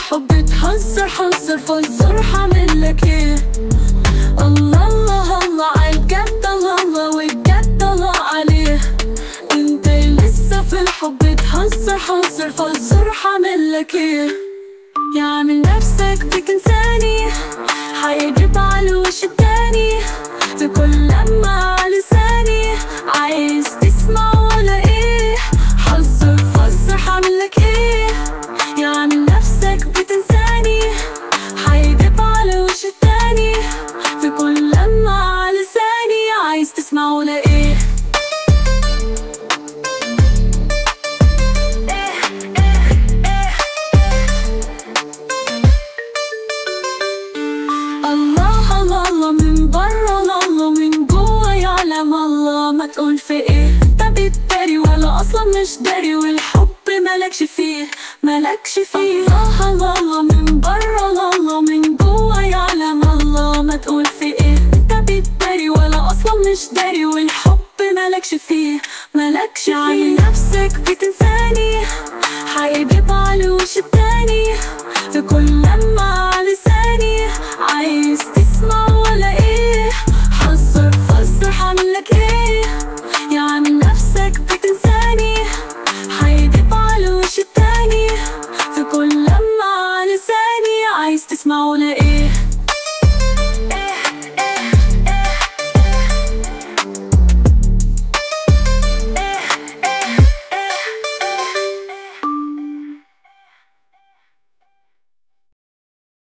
الحب تهزر حذر فزر حعملك ايه الله الله الله عالجد الله الله والجد الله عليه انت لسه في الحب تهزر حذر فزر حعملك ايه يعمل نفسك بك انساني حيجيب على الوش التاني في كل لما على لساني عايز تسمع ولا ايه حذر فزر حعملك ايه يعمل نفسك بتنساني حيجيب على وش التاني في كل لما على لساني عايز تسمع ولا ايه الله الله الله من برا الله من جوا يعلم الله ما تقول في ايه انت بتداري ولا اصلا مش داري والحب مالكش فيه مالكش فيه الله الله الله